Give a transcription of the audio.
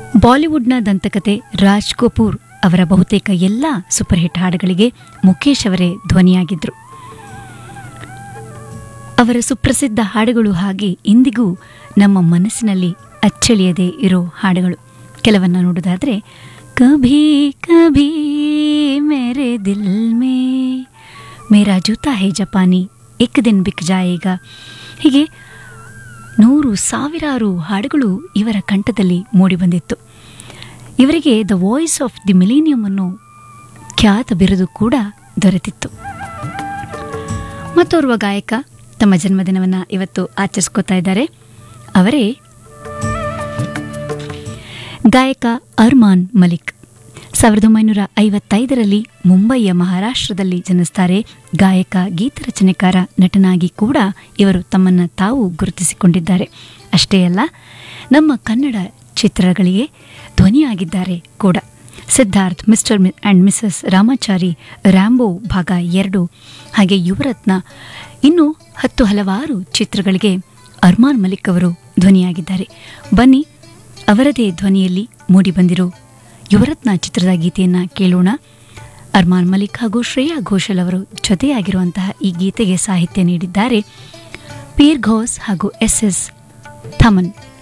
ಬಾಲಿವುಡ್ನ ದಂತಕತೆ ರಾಜ್ ಕಪೂರ್ ಅವರ ಬಹುತೇಕ ಎಲ್ಲ ಸೂಪರ್ ಹಿಟ್ ಹಾಡುಗಳಿಗೆ ಮುಖೇಶ್ ಅವರೇ ಧ್ವನಿಯಾಗಿದ್ದರು ಅವರ ಸುಪ್ರಸಿದ್ಧ ಹಾಡುಗಳು ಹಾಗೆ ಇಂದಿಗೂ ನಮ್ಮ ಮನಸ್ಸಿನಲ್ಲಿ ಅಚ್ಚಳಿಯದೆ ಇರೋ ಹಾಡುಗಳು ಕೆಲವನ್ನ ನೋಡೋದಾದ್ರೆ ಕಭಿ ಕಭಿ ಮೇರೆ ದಿಲ್ ಮೇ ಮೇರಾ ಜೂತಾ ಹೇ ಜಪಾನಿ ಏಕ್ ದಿನ್ ಬಿಕ್ ಜಾಯೇಗ ಹೀಗೆ ನೂರು ಸಾವಿರಾರು ಹಾಡುಗಳು ಇವರ ಕಂಠದಲ್ಲಿ ಮೂಡಿಬಂದಿತ್ತು ಇವರಿಗೆ the voice of the millennium ಅನ್ನೋ ಖ್ಯಾತ ಬಿರುದು ಕೂಡ ದೊರೆತಿತ್ತು ಮತ್ತೋರ್ವ ಗಾಯಕ ತಮ್ಮ ಜನ್ಮದಿನವನ್ನು ಇವತ್ತು ಆಚರಿಸ್ಕೋತಾ ಇದ್ದಾರೆ ಅವರೇ ಗಾಯಕ ಅರ್ಮಾನ್ ಮಲಿಕ್ ಸಾವಿರದ ಒಂಬೈನೂರ ಐವತ್ತೈದರಲ್ಲಿ ಮುಂಬಯಿಯ ಮಹಾರಾಷ್ಟ್ರದಲ್ಲಿ ಜನಿಸ್ತಾರೆ ಗಾಯಕ ಗೀತರಚನೆಕಾರ ನಟನಾಗಿ ಕೂಡ ಇವರು ತಮ್ಮನ್ನು ತಾವು ಗುರುತಿಸಿಕೊಂಡಿದ್ದಾರೆ ಅಷ್ಟೇ ಅಲ್ಲ ನಮ್ಮ ಕನ್ನಡ ಚಿತ್ರಗಳಿಗೆ ಧ್ವನಿಯಾಗಿದ್ದಾರೆ ಕೂಡ Siddharth Mr and Mrs Ramachari Rambo ಭಾಗ ಎರಡು ಹಾಗೆ ಯುವರತ್ನ ಇನ್ನು ಹತ್ತು ಹಲವಾರು ಚಿತ್ರಗಳಿಗೆ ಅರ್ಮಾನ್ ಮಲಿಕ್ ಅವರು ಧ್ವನಿಯಾಗಿದ್ದಾರೆ ಬನ್ನಿ ಅವರದೇ ಧ್ವನಿಯಲ್ಲಿ ಮೂಡಿಬಂದಿರೋ ಯುವರತ್ನ ಚಿತ್ರದ ಗೀತೆಯನ್ನು ಕೇಳೋಣ ಅರ್ಮಾನ್ ಮಲಿಕ್ ಹಾಗೂ ಶ್ರೇಯಾ ಘೋಷಲ್ ಅವರು ಜೊತೆಯಾಗಿರುವಂತಹ ಈ ಗೀತೆಗೆ ಸಾಹಿತ್ಯ ನೀಡಿದ್ದಾರೆ ಪೀರ್ ಘೋಸ್ ಹಾಗೂ ಎಸ್ ಎಸ್ ಥಮನ್